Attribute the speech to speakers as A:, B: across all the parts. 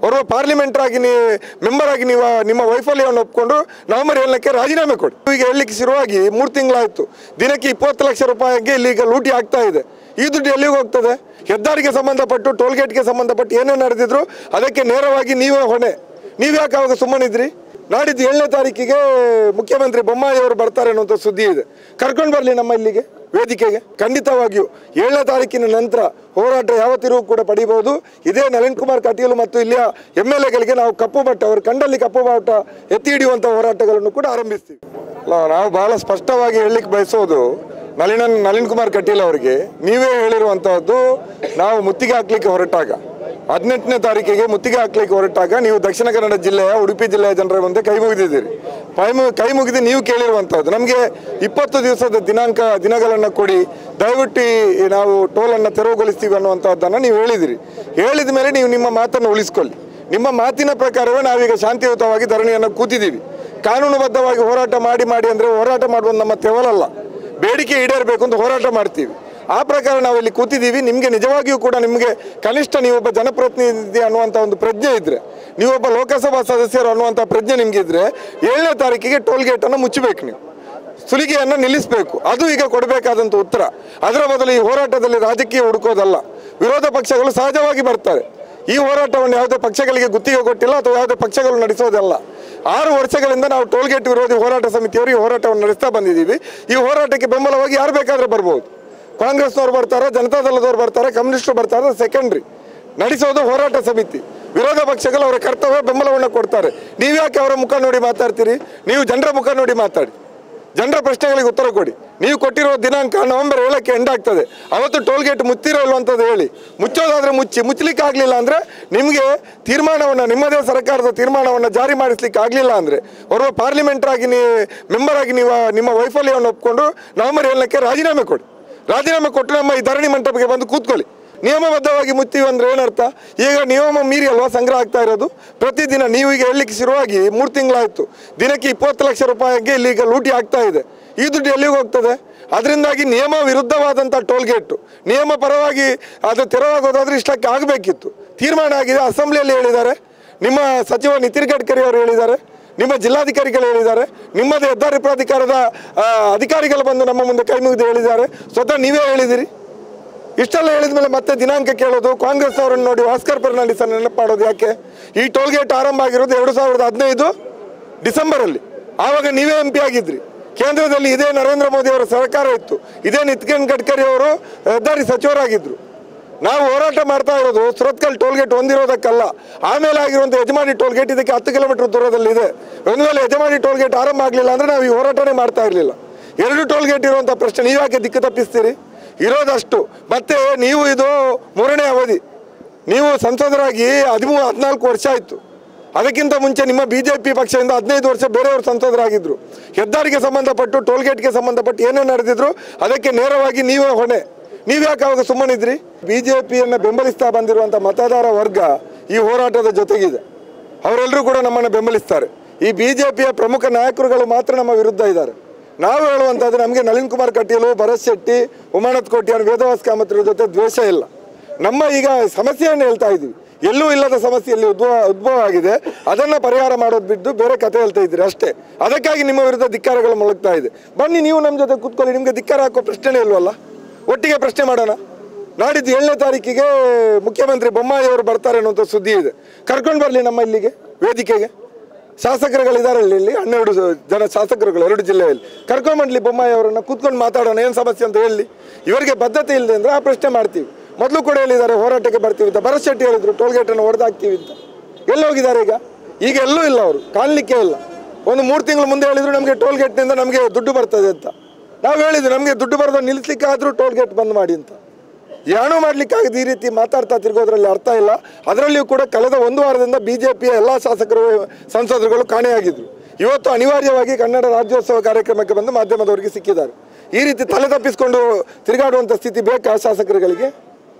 A: ಓರ್ವ ಪಾರ್ಲಿಮೆಂಟರ್ ಆಗಿ ನೀ ಮೆಂಬರ್ ಆಗಿ ನೀವು ನಿಮ್ಮ ವೈಫಲ್ಯವನ್ನು ಒಪ್ಕೊಂಡು ನವೆಂಬರ್ ಏಳಕ್ಕೆ ರಾಜೀನಾಮೆ ಕೊಡಿ ಈಗ ಹೇಳಲಿಕ್ಕೆ ಶುರುವಾಗಿ ಮೂರು ತಿಂಗಳಾಯಿತು ದಿನಕ್ಕೆ ಇಪ್ಪತ್ತು ಲಕ್ಷ ರೂಪಾಯಿಗೆ ಇಲ್ಲಿ ಈಗ ಲೂಟಿ ಆಗ್ತಾ ಇದೆ ಈ ದುಡ್ಡು ಎಲ್ಲಿಗೆ ಹೋಗ್ತದೆ ಹೆದ್ದಾರಿಗೆ ಸಂಬಂಧಪಟ್ಟು ಟೋಲ್ಗೇಟ್ಗೆ ಸಂಬಂಧಪಟ್ಟು ಏನೇ ನಡೆದಿದ್ರು ಅದಕ್ಕೆ ನೇರವಾಗಿ ನೀವೇ ಹೊಣೆ ನೀವು ಯಾಕೆ ಅವಾಗ ಸುಮ್ಮನಿದ್ರಿ ನಾಡಿದ್ದು ಏಳನೇ ತಾರೀಕಿಗೆ ಮುಖ್ಯಮಂತ್ರಿ ಬೊಮ್ಮಾಯಿ ಅವರು ಬರ್ತಾರೆ ಅನ್ನುವಂಥ ಸುದ್ದಿ ಇದೆ ಕರ್ಕೊಂಡು ಬರಲಿ ನಮ್ಮ ಇಲ್ಲಿಗೆ ವೇದಿಕೆಗೆ ಖಂಡಿತವಾಗಿಯೂ ಏಳನೇ ತಾರೀಕಿನ ನಂತರ ಹೋರಾಟ ಯಾವ ತಿರುವು ಕೂಡ ಪಡಿಬಹುದು ಇದೇ ನಳಿನ್ ಕುಮಾರ್ ಕಟೀಲ್ ಮತ್ತು ಇಲ್ಲಿಯ ಎಮ್ ಎಲ್ ಎಗಳಿಗೆ ನಾವು ಕಪ್ಪು ಬಟ್ಟ ಅವರು ಕಂಡಲ್ಲಿ ಕಪ್ಪು ಬಾಟ ಎತ್ತಿ ಹಿಡಿಯುವಂಥ ಹೋರಾಟಗಳನ್ನು ಕೂಡ ಆರಂಭಿಸ್ತೀವಿ ಅಲ್ಲ, ನಾವು ಬಹಳ ಸ್ಪಷ್ಟವಾಗಿ ಹೇಳಲಿಕ್ಕೆ ಬಯಸೋದು ನಳಿನ್ ನಳಿನ್ ಕುಮಾರ್ ಕಟೀಲ್ ಅವರಿಗೆ ನೀವೇ ಹೇಳಿರುವಂತಹದ್ದು ನಾವು ಮುತ್ತಿಗೆ ಹಾಕ್ಲಿಕ್ಕೆ ಹೊರಟಾಗ ಹದಿನೆಂಟನೇ ತಾರೀಕಿಗೆ ಮುತ್ತಿಗೆ ಹಾಕ್ಲಿಕ್ಕೆ ಹೊರಟಾಗ ನೀವು ದಕ್ಷಿಣ ಕನ್ನಡ ಜಿಲ್ಲೆಯ ಉಡುಪಿ ಜಿಲ್ಲೆಯ ಜನರ ಮುಂದೆ ಕೈ ಮುಗಿದಿದ್ದೀರಿ ಕೈ ಮು- ಕೈ ಮುಗಿದು ನೀವು ಕೇಳಿರುವಂತಹದ್ದು ನಮಗೆ ಇಪ್ಪತ್ತು ದಿವಸದ ದಿನಾಂಕ ದಿನಗಳನ್ನು ಕೊಡಿ ದಯವಿಟ್ಟು ಈ ನಾವು ಟೋಲನ್ನು ತೆರವುಗೊಳಿಸ್ತೀವಿ ಅನ್ನುವಂಥದ್ದನ್ನು ನೀವು ಹೇಳಿದಿರಿ ಹೇಳಿದ ಮೇಲೆ ನೀವು ನಿಮ್ಮ ಮಾತನ್ನು ಉಳಿಸ್ಕೊಳ್ಳಿ ನಿಮ್ಮ ಮಾತಿನ ಪ್ರಕಾರವೇ ನಾವೀಗ ಶಾಂತಿಯುತವಾಗಿ ಧರಣಿಯನ್ನು ಕೂತಿದ್ದೀವಿ ಕಾನೂನುಬದ್ಧವಾಗಿ ಹೋರಾಟ ಮಾಡಿ ಮಾಡಿ ಅಂದರೆ ಹೋರಾಟ ಮಾಡುವುದು ನಮ್ಮ ತೆವಲಲ್ಲ ಬೇಡಿಕೆ ಈಡೇರಬೇಕು ಅಂತ ಹೋರಾಟ ಮಾಡ್ತೀವಿ ಆ ಪ್ರಕಾರ ನಾವು ಇಲ್ಲಿ ಕೂತಿದ್ದೀವಿ ನಿಮಗೆ ನಿಜವಾಗಿಯೂ ಕೂಡ ನಿಮಗೆ ಕನಿಷ್ಠ ನೀವೊಬ್ಬ ಜನಪ್ರತಿನಿಧಿ ಅನ್ನುವಂಥ ಒಂದು ಪ್ರಜ್ಞೆ ಇದ್ದರೆ ನೀವೊಬ್ಬ ಲೋಕಸಭಾ ಸದಸ್ಯರು ಅನ್ನುವಂಥ ಪ್ರಜ್ಞೆ ನಿಮಗೆ ಇದ್ದರೆ ಏಳನೇ ತಾರೀಕಿಗೆ ಟೋಲ್ ಗೇಟನ್ನು ಮುಚ್ಚಬೇಕು ನೀವು ಸುಲಿಗೆಯನ್ನು ನಿಲ್ಲಿಸಬೇಕು ಅದು ಈಗ ಕೊಡಬೇಕಾದಂಥ ಉತ್ತರ ಅದರ ಬದಲು ಈ ಹೋರಾಟದಲ್ಲಿ ರಾಜಕೀಯ ಹುಡುಕೋದಲ್ಲ ವಿರೋಧ ಪಕ್ಷಗಳು ಸಹಜವಾಗಿ ಬರ್ತಾರೆ ಈ ಹೋರಾಟವನ್ನು ಯಾವುದೇ ಪಕ್ಷಗಳಿಗೆ ಗುತ್ತಿಗೆ ಕೊಟ್ಟಿಲ್ಲ ಅಥವಾ ಯಾವುದೇ ಪಕ್ಷಗಳು ನಡೆಸೋದಲ್ಲ ಆರು ವರ್ಷಗಳಿಂದ ನಾವು ಟೋಲ್ಗೇಟ್ ವಿರೋಧಿ ಹೋರಾಟ ಸಮಿತಿಯವರು ಈ ಹೋರಾಟವನ್ನು ನಡೆಸ್ತಾ ಬಂದಿದ್ದೀವಿ ಈ ಹೋರಾಟಕ್ಕೆ ಬೆಂಬಲವಾಗಿ ಯಾರು ಬೇಕಾದರೂ ಬರ್ಬೋದು ಕಾಂಗ್ರೆಸ್ನವ್ರು ಬರ್ತಾರೆ ಜನತಾದಳದವ್ರು ಬರ್ತಾರೆ ಕಮ್ಯುನಿಸ್ಟರು ಬರ್ತಾರೆ ಸೆಕೆಂಡ್ರಿ ನಡೆಸೋದು ಹೋರಾಟ ಸಮಿತಿ ವಿರೋಧ ಪಕ್ಷಗಳು ಅವರ ಕರ್ತವ್ಯ ಬೆಂಬಲವನ್ನು ಕೊಡ್ತಾರೆ ನೀವ್ಯಾಕೆ ಅವರ ಮುಖ ನೋಡಿ ಮಾತಾಡ್ತೀರಿ ನೀವು ಜನರ ಮುಖ ನೋಡಿ ಮಾತಾಡಿ ಜನರ ಪ್ರಶ್ನೆಗಳಿಗೆ ಉತ್ತರ ಕೊಡಿ ನೀವು ಕೊಟ್ಟಿರೋ ದಿನಾಂಕ ನವೆಂಬರ್ ಏಳಕ್ಕೆ ಎಂಡ್ ಆಗ್ತದೆ ಅವತ್ತು ಟೋಲ್ ಗೇಟ್ ಮುಚ್ಚಿರೋ ಇಲ್ವಂಥದ್ದು ಹೇಳಿ ಮುಚ್ಚೋದಾದ್ರೆ ಮುಚ್ಚಿ ಮುಚ್ಚಲಿಕ್ಕೆ ಆಗಲಿಲ್ಲ ಅಂದರೆ ನಿಮಗೆ ತೀರ್ಮಾನವನ್ನು ನಿಮ್ಮದೇ ಸರ್ಕಾರದ ತೀರ್ಮಾನವನ್ನು ಜಾರಿ ಮಾಡಿಸ್ಲಿಕ್ಕೆ ಆಗಲಿಲ್ಲ ಅಂದರೆ ಓರ್ವ ಪಾರ್ಲಿಮೆಂಟರ್ ಆಗಿ ನೀ ಮೆಂಬರ್ ಆಗಿ ನೀವು ನಿಮ್ಮ ವೈಫಲ್ಯವನ್ನು ಒಪ್ಕೊಂಡು ನವೆಂಬರ್ ಏಳಕ್ಕೆ ರಾಜೀನಾಮೆ ಕೊಡಿ ರಾಜೀನಾಮೆ ಕೊಟ್ಟು ನಮ್ಮ ಈ ಧರಣಿ ಮಂಟಪಕ್ಕೆ ಬಂದು ಕೂತ್ಕೊಳ್ಳಿ ನಿಯಮಬದ್ಧವಾಗಿ ಮುತ್ತೀವಿ ಅಂದ್ರೆ ಏನರ್ಥ ಈಗ ನಿಯಮ ಮೀರಿ ಅಲ್ವಾ ಸಂಗ್ರಹ ಆಗ್ತಾ ಇರೋದು ಪ್ರತಿದಿನ ನೀವು ಈಗ ಹೇಳಲಿಕ್ಕೆ ಶುರುವಾಗಿ ಮೂರು ತಿಂಗಳಾಯಿತು ದಿನಕ್ಕೆ ಇಪ್ಪತ್ತು ಲಕ್ಷ ರೂಪಾಯಿಗೆ ಇಲ್ಲಿ ಈಗ ಲೂಟಿ ಆಗ್ತಾ ಇದೆ ಈ ದುಡ್ಡು ಎಲ್ಲಿಗೆ ಹೋಗ್ತದೆ ಅದರಿಂದಾಗಿ ನಿಯಮ ವಿರುದ್ಧವಾದಂಥ ಟೋಲ್ಗೇಟು ನಿಯಮ ಪರವಾಗಿ ಅದು ತೆರವಾಗೋದಾದ್ರೆ ಇಷ್ಟಕ್ಕೆ ಆಗಬೇಕಿತ್ತು ತೀರ್ಮಾನ ಆಗಿದೆ ಅಸೆಂಬ್ಲಿಯಲ್ಲಿ ಹೇಳಿದ್ದಾರೆ ನಿಮ್ಮ ಸಚಿವ ನಿತಿನ್ ಗಡ್ಕರಿ ಅವರು ಹೇಳಿದ್ದಾರೆ ನಿಮ್ಮ ಜಿಲ್ಲಾಧಿಕಾರಿಗಳು ಹೇಳಿದ್ದಾರೆ ನಿಮ್ಮದೇ ಹೆದ್ದಾರಿ ಪ್ರಾಧಿಕಾರದ ಆ, ಅಧಿಕಾರಿಗಳು ಬಂದು ನಮ್ಮ ಮುಂದೆ ಕೈ ಮುಗಿದು ಹೇಳಿದ್ದಾರೆ ಸ್ವತಃ ನೀವೇ ಹೇಳಿದಿರಿ ಇಷ್ಟೆಲ್ಲ ಹೇಳಿದ ಮೇಲೆ ಮತ್ತೆ ದಿನಾಂಕ ಕೇಳೋದು ಕಾಂಗ್ರೆಸ್ ಅವರನ್ನು ನೋಡಿ ಭಾಸ್ಕರ್ ಫರ್ನಾಂಡಿಸ್ ಅನ್ನು ನೆನಪು ಮಾಡೋದು ಯಾಕೆ ಈ ಟೋಲ್ ಗೇಟ್ ಆರಂಭ ಆಗಿರೋದು ಎರಡು ಸಾವಿರದ ಹದಿನೈದು ಡಿಸೆಂಬರಲ್ಲಿ ಆವಾಗ ನೀವೇ ಎಂ ಪಿ ಆಗಿದ್ರಿ ಕೇಂದ್ರದಲ್ಲಿ ಇದೇ ನರೇಂದ್ರ ಮೋದಿ ಅವರ ಸರ್ಕಾರ ಇತ್ತು ಇದೇ ನಿತಿನ್ ಗಡ್ಕರಿ ಅವರು ಹೆದ್ದಾರಿ ಸಚಿವರಾಗಿದ್ದರು ನಾವು ಹೋರಾಟ ಮಾಡ್ತಾ ಇರೋದು ಸುರತ್ಕಲ್ ಟೋಲ್ ಗೇಟ್ ಹೊಂದಿರೋದಕ್ಕಲ್ಲ ಆಮೇಲೆ ಆಗಿರುವಂಥ ಯಜಮಾನಿ ಟೋಲ್ ಗೇಟ್ ಇದಕ್ಕೆ ಹತ್ತು ಕಿಲೋಮೀಟರ್ ದೂರದಲ್ಲಿದೆ ಒಂದು ವೇಳೆ ಯಜಮಾನಿ ಟೋಲ್ ಗೇಟ್ ಆರಂಭ ಆಗಲಿಲ್ಲ ಅಂದರೆ ನಾವು ಈ ಹೋರಾಟನೇ ಮಾಡ್ತಾ ಇರಲಿಲ್ಲ ಎರಡು ಟೋಲ್ ಗೇಟ್ ಇರುವಂಥ ಪ್ರಶ್ನೆ ನೀವು ಯಾಕೆ ದಿಕ್ಕು ತಪ್ಪಿಸ್ತೀರಿ ಇರೋದಷ್ಟು ಮತ್ತೆ ನೀವು ಇದು ಮೂರನೇ ಅವಧಿ ನೀವು ಸಂಸದರಾಗಿ ಹದಿಮೂರು ಹದಿನಾಲ್ಕು ವರ್ಷ ಆಯಿತು ಅದಕ್ಕಿಂತ ಮುಂಚೆ ನಿಮ್ಮ ಬಿ ಜೆ ಪಿ ಪಕ್ಷದಿಂದ ಹದಿನೈದು ವರ್ಷ ಬೇರೆಯವರು ಸಂಸದರಾಗಿದ್ದರು ಹೆದ್ದಾರಿಗೆ ಸಂಬಂಧಪಟ್ಟು ಟೋಲ್ಗೇಟ್ಗೆ ಸಂಬಂಧಪಟ್ಟು ಏನೇ ನಡೆದಿದ್ರು ಅದಕ್ಕೆ ನೇರವಾಗಿ ನೀವೇ ಹೊಣೆ ನೀವು ಯಾಕೆ ಅವಾಗ ಸುಮ್ಮನಿದ್ರಿ ಬಿ ಜೆ ಪಿಯನ್ನು ಬೆಂಬಲಿಸ್ತಾ ಬಂದಿರುವಂಥ ಮತದಾರ ವರ್ಗ ಈ ಹೋರಾಟದ ಜೊತೆಗಿದೆ ಅವರೆಲ್ಲರೂ ಕೂಡ ನಮ್ಮನ್ನು ಬೆಂಬಲಿಸ್ತಾರೆ ಈ ಬಿ ಜೆ ಪಿಯ ಪ್ರಮುಖ ನಾಯಕರುಗಳು ಮಾತ್ರ ನಮ್ಮ ವಿರುದ್ಧ ಇದ್ದಾರೆ ನಾವು ಹೇಳುವಂಥದ್ದು ನಮಗೆ ನಳಿನ್ ಕುಮಾರ್ ಕಟೀಲು ಭರತ್ ಶೆಟ್ಟಿ ಉಮಾನತ್ ಕೋಟ್ಯಾನ್ ವೇದವಾಸ್ ಕಾಮತ್ರ ಜೊತೆ ದ್ವೇಷ ಇಲ್ಲ ನಮ್ಮ ಈಗ ಸಮಸ್ಯೆಯನ್ನು ಹೇಳ್ತಾ ಇದ್ದೀವಿ ಎಲ್ಲೂ ಇಲ್ಲದ ಸಮಸ್ಯೆ ಇಲ್ಲಿ ಉದ್ಭವ ಉದ್ಭವ ಆಗಿದೆ ಅದನ್ನು ಪರಿಹಾರ ಮಾಡೋದು ಬಿಟ್ಟು ಬೇರೆ ಕತೆ ಹೇಳ್ತಾ ಇದ್ದೀರಿ ಅಷ್ಟೇ ಅದಕ್ಕಾಗಿ ನಿಮ್ಮ ವಿರುದ್ಧ ಧಿಕ್ಕಾರಗಳು ಮೊಳಗ್ತಾ ಇದೆ ಬನ್ನಿ ನೀವು ನಮ್ಮ ಜೊತೆ ಕೂತ್ಕೊಳ್ಳಿ ನಿಮಗೆ ಧಿಕ್ಕಾರ ಹಾಕೋ ಪ್ರಶ್ನೆನೇ ಇಲ್ವಲ್ಲ ಒಟ್ಟಿಗೆ ಪ್ರಶ್ನೆ ಮಾಡೋಣ ನಾಡಿದ್ದು ಏಳನೇ ತಾರೀಕಿಗೆ ಮುಖ್ಯಮಂತ್ರಿ ಬೊಮ್ಮಾಯಿ ಅವರು ಬರ್ತಾರೆ ಅನ್ನುವಂಥ ಸುದ್ದಿ ಇದೆ ಕರ್ಕೊಂಡು ಬರಲಿ ನಮ್ಮ ಇಲ್ಲಿಗೆ ವೇದಿಕೆಗೆ ಶಾಸಕರುಗಳಿದ್ದಾರೆ ಇಲ್ಲಿ ಇಲ್ಲಿ ಹನ್ನೆರಡು ಜನ ಶಾಸಕರುಗಳು ಎರಡು ಜಿಲ್ಲೆಯಲ್ಲಿ ಕರ್ಕೊಂಬಂಡ್ಲಿ ಬೊಮ್ಮಾಯಿ ಅವರನ್ನ ಕೂತ್ಕೊಂಡು ಮಾತಾಡೋಣ ಏನು ಸಮಸ್ಯೆ ಅಂತ ಹೇಳಿ ಇವರಿಗೆ ಬದ್ಧತೆ ಇಲ್ಲದೆ ಅಂದರೆ ಆ ಪ್ರಶ್ನೆ ಮಾಡ್ತೀವಿ ಮೊದಲು ಕೂಡ ಹೇಳಿದ್ದಾರೆ ಹೋರಾಟಕ್ಕೆ ಬರ್ತೀವಿ ಅಂತ ಭರತ್ ಶೆಟ್ಟಿ ಹೇಳಿದ್ರು ಟೋಲ್ಗೇಟನ್ನು ಹೊಡೆದಾಕ್ತೀವಿ ಅಂತ ಎಲ್ಲಿ ಹೋಗಿದ್ದಾರೆ ಈಗ ಈಗ ಎಲ್ಲೂ ಇಲ್ಲ ಅವರು ಕಾಣಲಿಕ್ಕೆ ಇಲ್ಲ ಒಂದು ಮೂರು ತಿಂಗಳು ಮುಂದೆ ಹೇಳಿದ್ರು ನಮಗೆ ಟೋಲ್ಗೇಟ್ನಿಂದ ನಮಗೆ ದುಡ್ಡು ಬರ್ತದೆ ಅಂತ ನಾವು ಹೇಳಿದ್ವಿ ನಮಗೆ ದುಡ್ಡು ಬರೋದು ನಿಲ್ಲಿಸ್ಲಿಕ್ಕೆ ಆದರೂ ಟೋಲ್ಗೇಟ್ ಬಂದ್ ಮಾಡಿ ಅಂತ ಏನೂ ಮಾಡ್ಲಿಕ್ಕಾಗದು ಈ ರೀತಿ ಮಾತಾಡ್ತಾ ತಿರ್ಗೋದ್ರಲ್ಲಿ ಅರ್ಥ ಇಲ್ಲ ಅದರಲ್ಲಿಯೂ ಕೂಡ ಕಳೆದ ಒಂದು ವಾರದಿಂದ ಬಿ ಜೆ ಪಿಯ ಎಲ್ಲ ಶಾಸಕರು ಸಂಸದರುಗಳು ಕಾಣೆಯಾಗಿದ್ದರು ಇವತ್ತು ಅನಿವಾರ್ಯವಾಗಿ ಕನ್ನಡ ರಾಜ್ಯೋತ್ಸವ ಕಾರ್ಯಕ್ರಮಕ್ಕೆ ಬಂದು ಮಾಧ್ಯಮದವರಿಗೆ ಸಿಕ್ಕಿದ್ದಾರೆ ಈ ರೀತಿ ತಲೆ ತಪ್ಪಿಸ್ಕೊಂಡು ತಿರುಗಾಡುವಂಥ ಸ್ಥಿತಿ ಬೇಕಾ ಶಾಸಕರುಗಳಿಗೆ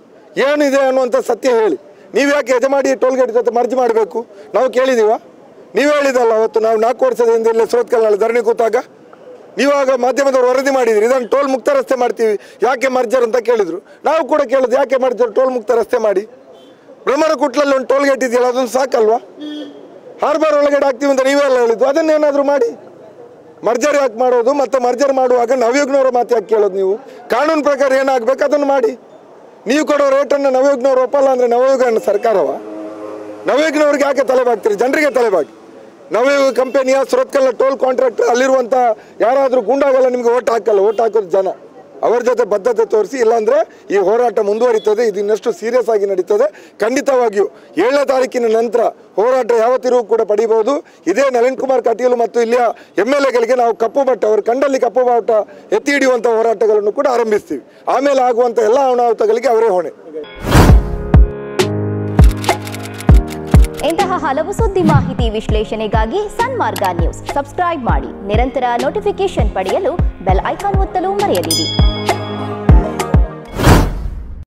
A: ಏನಿದೆ ಅನ್ನುವಂಥ ಸತ್ಯ ಹೇಳಿ ನೀವು ಯಾಕೆ ಯಜಮಾಡಿ ಟೋಲ್ಗೇಟ್ ಜೊತೆ ಮರ್ಜಿ ಮಾಡಬೇಕು ನಾವು ಕೇಳಿದೀವ ನೀವು ಹೇಳಿದಲ್ಲ ಅವತ್ತು ನಾವು ನಾಲ್ಕು ವರ್ಷದ ಹಿಂದೆ ಇಲ್ಲೇ ಸುರತ್ಕಲ್ನಲ್ಲಿ ಧರಣಿ ಕೂತಾಗ ನೀವಾಗ ಮಾಧ್ಯಮದವರು ವರದಿ ಮಾಡಿದ್ರಿ ಇದನ್ನು ಟೋಲ್ ಮುಕ್ತ ರಸ್ತೆ ಮಾಡ್ತೀವಿ ಯಾಕೆ ಮರ್ಜರ್ ಅಂತ ಕೇಳಿದ್ರು ನಾವು ಕೂಡ ಕೇಳಿದ್ರು ಯಾಕೆ ಮರ್ಜರ್ ಟೋಲ್ ಮುಕ್ತ ರಸ್ತೆ ಮಾಡಿ ಬ್ರಹ್ಮರ ಕುಟ್ಲಲ್ಲಿ ಒಂದು ಟೋಲ್ ಗೇಟ್ ಇದೆಯಲ್ಲ ಅದೊಂದು ಸಾಕಲ್ವಾ ಹಾರ್ಬರ್ ಒಳಗಡೆ ಹಾಕ್ತೀವಿ ಅಂತ ನೀವೇ ಅಲ್ಲ ಹೇಳಿದ್ದು ಅದನ್ನೇನಾದರೂ ಮಾಡಿ ಮರ್ಜರ್ ಯಾಕೆ ಮಾಡೋದು ಮತ್ತೆ ಮರ್ಜರ್ ಮಾಡುವಾಗ ನವಯುಗ್ನವರ ಮಾತು ಯಾಕೆ ಕೇಳೋದು ನೀವು ಕಾನೂನು ಪ್ರಕಾರ ಏನಾಗಬೇಕು ಅದನ್ನು ಮಾಡಿ ನೀವು ಕೊಡೋ ರೇಟನ್ನು ನವಯುಗ್ನವ್ರು ಒಪ್ಪಲ್ಲ ಅಂದರೆ ನವಯುಗ ಅನ್ನೋ ಸರ್ಕಾರವ ನವಯುಗ್ನವ್ರಿಗೆ ಯಾಕೆ ತಲೆಬಾಗ್ತೀರಿ ಜನರಿಗೆ ತಲೆಬಾಗಿ ನವಯುಗ ಕಂಪನಿಯ ಸುರತ್ಕಲ್ಲ ಟೋಲ್ ಕಾಂಟ್ರಾಕ್ಟರ್ ಅಲ್ಲಿರುವಂಥ ಯಾರಾದರೂ ಗುಂಡಾಗಲ್ಲ ನಿಮಗೆ ಓಟ್ ಹಾಕಲ್ಲ ಓಟ್ ಹಾಕೋದು ಜನ ಅವರ ಜೊತೆ ಬದ್ಧತೆ ತೋರಿಸಿ ಇಲ್ಲಾಂದ್ರೆ ಈ ಹೋರಾಟ ಮುಂದುವರಿತದೆ ಇದು ಇನ್ನಷ್ಟು ಸೀರಿಯಸ್ ಆಗಿ ನಡೀತದೆ ಖಂಡಿತವಾಗಿಯೂ ಏಳನೇ ತಾರೀಕಿನ ನಂತರ ಹೋರಾಟ ಯಾವ ತಿರುವು ಕೂಡ ಪಡಿಬಹುದು ಇದೇ ನಳಿನ್ ಕುಮಾರ್ ಕಟೀಲ್ ಮತ್ತು ಇಲ್ಲಿಯ ಎಮ್ ಎಲ್ ಎಗಳಿಗೆ ನಾವು ಕಪ್ಪು ಬಟ್ಟ ಅವರು ಕಂಡಲ್ಲಿ ಕಪ್ಪು ಬಾವುಟ ಎತ್ತಿ ಹಿಡಿಯುವಂಥ ಹೋರಾಟಗಳನ್ನು ಕೂಡ ಆರಂಭಿಸ್ತೀವಿ ಆಮೇಲೆ ಆಗುವಂಥ ಎಲ್ಲ ಅನಾಹುತಗಳಿಗೆ ಅವರೇ ಹೊಣೆ
B: ಇಂತಹ ಹಲವು ಸುದ್ದಿ ಮಾಹಿತಿ ವಿಶ್ಲೇಷಣೆಗಾಗಿ ಸನ್ಮಾರ್ಗ ನ್ಯೂಸ್ ಸಬ್ಸ್ಕ್ರೈಬ್ ಮಾಡಿ ನಿರಂತರ ನೋಟಿಫಿಕೇಶನ್ ಪಡೆಯಲು ಬೆಲ್ ಐಕಾನ್ ಒತ್ತಲು ಮರೆಯದಿರಿ